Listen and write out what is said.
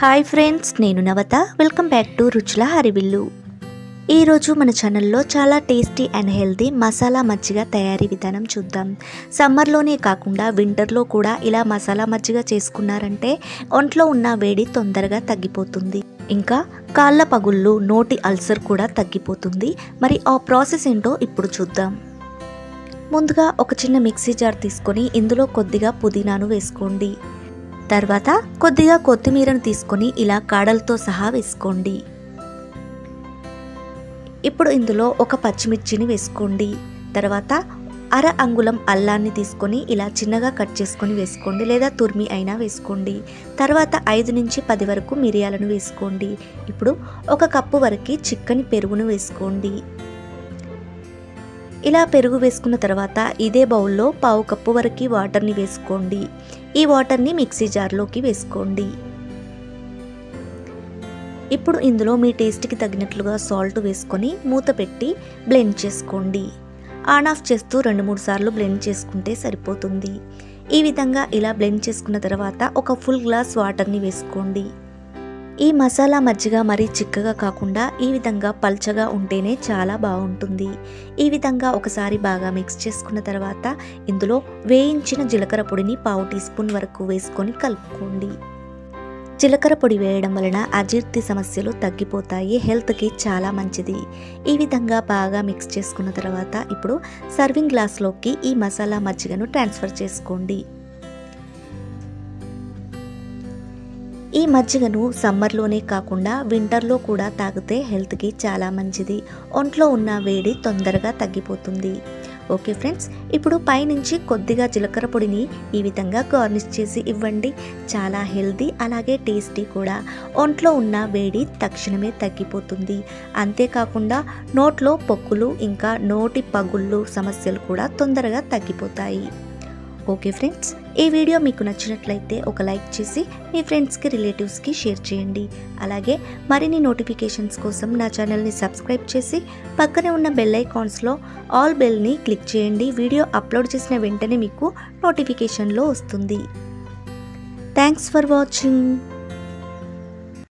hi friends నేను నవత welcome back to రుచుల హరివిల్లు ఈరోజు మన ఛానల్లో చాలా టేస్టీ అండ్ హెల్తీ మసాలా మజ్జిగ తయారీ విధానం చూద్దాం సమ్మర్లోనే కాకుండా వింటర్లో కూడా ఇలా మసాలా మజ్జిగ చేసుకున్నారంటే ఒంట్లో ఉన్న వేడి తొందరగా తగ్గిపోతుంది ఇంకా కాళ్ళ పగుళ్ళు నోటి అల్సర్ కూడా తగ్గిపోతుంది మరి ఆ ప్రాసెస్ ఏంటో ఇప్పుడు చూద్దాం ముందుగా ఒక చిన్న మిక్సీ జార్ తీసుకొని ఇందులో కొద్దిగా పుదీనాను వేసుకోండి తర్వాత కొద్దిగా కొత్తిమీరను తీసుకొని ఇలా కాడలతో సహా వేసుకోండి ఇప్పుడు ఇందులో ఒక పచ్చిమిర్చిని వేసుకోండి తర్వాత అర అంగుళం అల్లాన్ని తీసుకొని ఇలా చిన్నగా కట్ చేసుకొని వేసుకోండి లేదా తురిమి అయినా వేసుకోండి తర్వాత ఐదు నుంచి పది వరకు మిరియాలను వేసుకోండి ఇప్పుడు ఒక కప్పు వరకు చిక్కని పెరుగును వేసుకోండి ఇలా పెరుగు వేసుకున్న తర్వాత ఇదే బౌల్లో పావు కప్పు వరకు వాటర్ని వేసుకోండి ఈ వాటర్ని మిక్సీ జార్లోకి వేసుకోండి ఇప్పుడు ఇందులో మీ టేస్ట్కి తగినట్లుగా సాల్ట్ వేసుకొని మూత పెట్టి బ్లెండ్ చేసుకోండి ఆన్ ఆఫ్ చేస్తూ రెండు మూడు సార్లు బ్లెండ్ చేసుకుంటే సరిపోతుంది ఈ విధంగా ఇలా బ్లెండ్ చేసుకున్న తర్వాత ఒక ఫుల్ గ్లాస్ వాటర్ని వేసుకోండి ఈ మసాలా మజ్జిగ మరీ చిక్కగా కాకుండా ఈ విధంగా పల్చగా ఉంటేనే చాలా బాగుంటుంది ఈ విధంగా ఒకసారి బాగా మిక్స్ చేసుకున్న తర్వాత ఇందులో వేయించిన జీలకర్ర పొడిని పావు టీ స్పూన్ వరకు వేసుకొని కలుపుకోండి జీలకర్ర పొడి వేయడం వలన అజీర్తి సమస్యలు తగ్గిపోతాయి హెల్త్కి చాలా మంచిది ఈ విధంగా బాగా మిక్స్ చేసుకున్న తర్వాత ఇప్పుడు సర్వింగ్ గ్లాస్లోకి ఈ మసాలా మజ్జిగను ట్రాన్స్ఫర్ చేసుకోండి ఈ మజ్జిగను సమ్మర్లోనే కాకుండా వింటర్లో కూడా తాగితే హెల్త్కి చాలా మంచిది ఒంట్లో ఉన్న వేడి తొందరగా తగ్గిపోతుంది ఓకే ఫ్రెండ్స్ ఇప్పుడు పైనుంచి కొద్దిగా జీలకర్ర పొడిని ఈ విధంగా గార్నిష్ చేసి ఇవ్వండి చాలా హెల్తీ అలాగే టేస్టీ కూడా ఒంట్లో ఉన్న వేడి తక్షణమే తగ్గిపోతుంది అంతేకాకుండా నోట్లో పొక్కులు ఇంకా నోటి పగుళ్ళు సమస్యలు కూడా తొందరగా తగ్గిపోతాయి ఓకే ఫ్రెండ్స్ ఈ వీడియో మీకు నచ్చినట్లయితే ఒక లైక్ చేసి మీ ఫ్రెండ్స్కి రిలేటివ్స్కి షేర్ చేయండి అలాగే మరిన్ని నోటిఫికేషన్స్ కోసం నా ఛానల్ని సబ్స్క్రైబ్ చేసి పక్కనే ఉన్న బెల్ ఐకాన్స్లో ఆల్ బెల్ని క్లిక్ చేయండి వీడియో అప్లోడ్ చేసిన వెంటనే మీకు నోటిఫికేషన్లో వస్తుంది థ్యాంక్స్ ఫర్ వాచింగ్